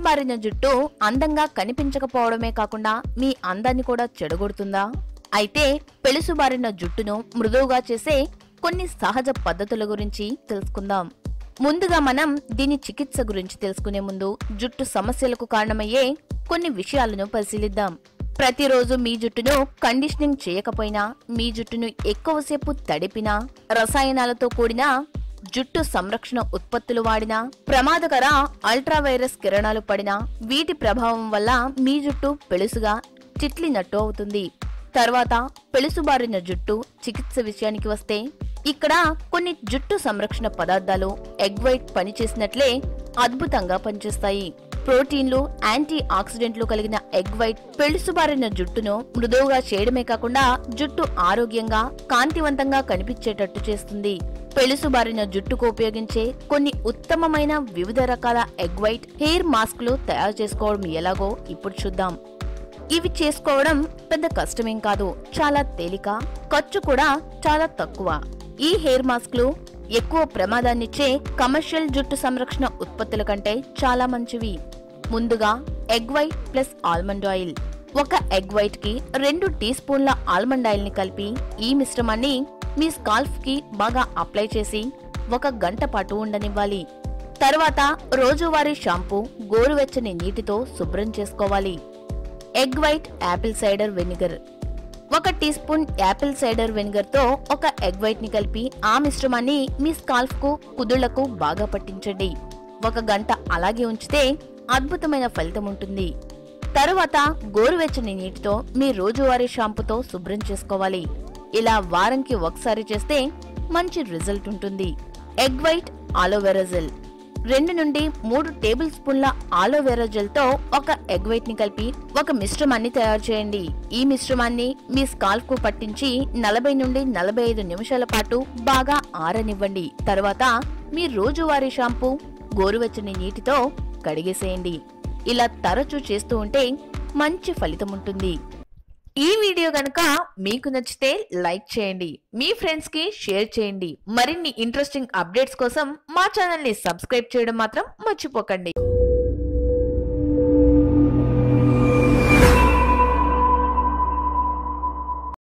పెలుసుబారిన జుట్టు అందంగా కనిపించకపోవడమే కాకుండా మీ అందాన్ని కూడా చెడగొడుతుందా అయితే పెలుసుబారిన జుట్టును మృదువుగా చేసే కొన్ని సహజ పద్ధతుల గురించి తెలుసుకుందాం ముందుగా మనం దీని చికిత్స గురించి తెలుసుకునే ముందు జుట్టు సమస్యలకు కారణమయ్యే కొన్ని విషయాలను పరిశీలిద్దాం ప్రతిరోజు మీ జుట్టును కండిషనింగ్ చేయకపోయినా మీ జుట్టును ఎక్కువసేపు తడిపినా రసాయనాలతో కూడిన జుట్టు సంరక్షణ ఉత్పత్తులు వాడినా ప్రమాదకర అల్ట్రావైరస్ కిరణాలు పడినా వీటి ప్రభావం వల్ల మీ జుట్టు పెళుసుగా చిట్లినట్టు అవుతుంది తర్వాత పెళుసుబారిన జుట్టు చికిత్స విషయానికి వస్తే ఇక్కడ కొన్ని జుట్టు సంరక్షణ పదార్థాలు ఎగ్ వైట్ పనిచేసినట్లే అద్భుతంగా పనిచేస్తాయి ప్రోటీన్లు యాంటీ ఆక్సిడెంట్లు కలిగిన ఎగ్ వైట్ పెళుసుబారిన జుట్టును మృదువుగా చేయడమే కాకుండా జుట్టు ఆరోగ్యంగా కాంతివంతంగా కనిపించేటట్టు చేస్తుంది పెళుసుబారిన జుట్టుకు ఉపయోగించే కొన్ని ఉత్తమమైన వివిధ రకాల ఎగ్ వైట్ హెయిర్ మాస్క్లు తయారు చేసుకోవడం ఎలాగో ఇప్పుడు చూద్దాం ఇవి చేసుకోవడం పెద్ద కష్టమేం కాదు చాలా తేలిక ఖర్చు కూడా చాలా తక్కువ ఈ హెయిర్ మాస్క్లు ఎక్కువ ప్రమాదాన్నిచ్చే కమర్షియల్ జుట్టు సంరక్షణ ఉత్పత్తుల కంటే చాలా మంచివి ముందుగా egg white plus almond oil ఒక ఎగ్ వైట్ కి రెండు టీ స్పూన్ల ఆల్మండ్ ఆయిల్ ని కలిపి ఈ మిశ్రమాన్ని మీ స్కాల్ఫ్ కి బాగా అప్లై చేసి ఒక గంట పాటు ఉండనివ్వాలి తర్వాత రోజువారీ షాంపూ గోరువెచ్చని నీటితో శుభ్రం చేసుకోవాలి egg white apple cider vinegar ఒక teaspoon apple cider vinegar తో ఒక ఎగ్ వైట్ ని కలిపి ఆ మిశ్రమాన్ని మీ స్కాల్ఫ్ కు కుదుళ్లకు బాగా పట్టించండి ఒక గంట అలాగే ఉంచితే అద్భుతమైన ఫలితం ఉంటుంది తరువాత గోరువెచ్చని నీటితో మీ రోజువారీ షాంపూతో శుభ్రం చేసుకోవాలి ఇలా వారంకి ఒకసారి చేస్తే మంచి రిజల్ట్ ఉంటుంది ఎగ్ వైట్ ఆలోవెరా జెల్ రెండు నుండి మూడు టేబుల్ స్పూన్ల ఆలోవెరా జెల్ తో ఒక ఎగ్ వైట్ ని కలిపి ఒక మిశ్రమాన్ని తయారు చేయండి ఈ మిశ్రమాన్ని మీ స్కాల్ఫ్ కు పట్టించి నలభై నుండి నలభై ఐదు నిమిషాల పాటు బాగా ఆరనివ్వండి తర్వాత మీ రోజువారీ షాంపూ గోరువెచ్చని నీటితో కడిగేసేయండి ఇలా తరచూ చేస్తూ ఉంటే మంచి ఫలితం ఉంటుంది ఈ వీడియో గనుక మీకు నచ్చితే లైక్ చేయండి మీ ఫ్రెండ్స్ కి షేర్ చేయండి మరిన్ని ఇంట్రెస్టింగ్ అప్డేట్స్ కోసం మా ఛానల్ ని సబ్స్క్రైబ్ చేయడం మాత్రం మర్చిపోకండి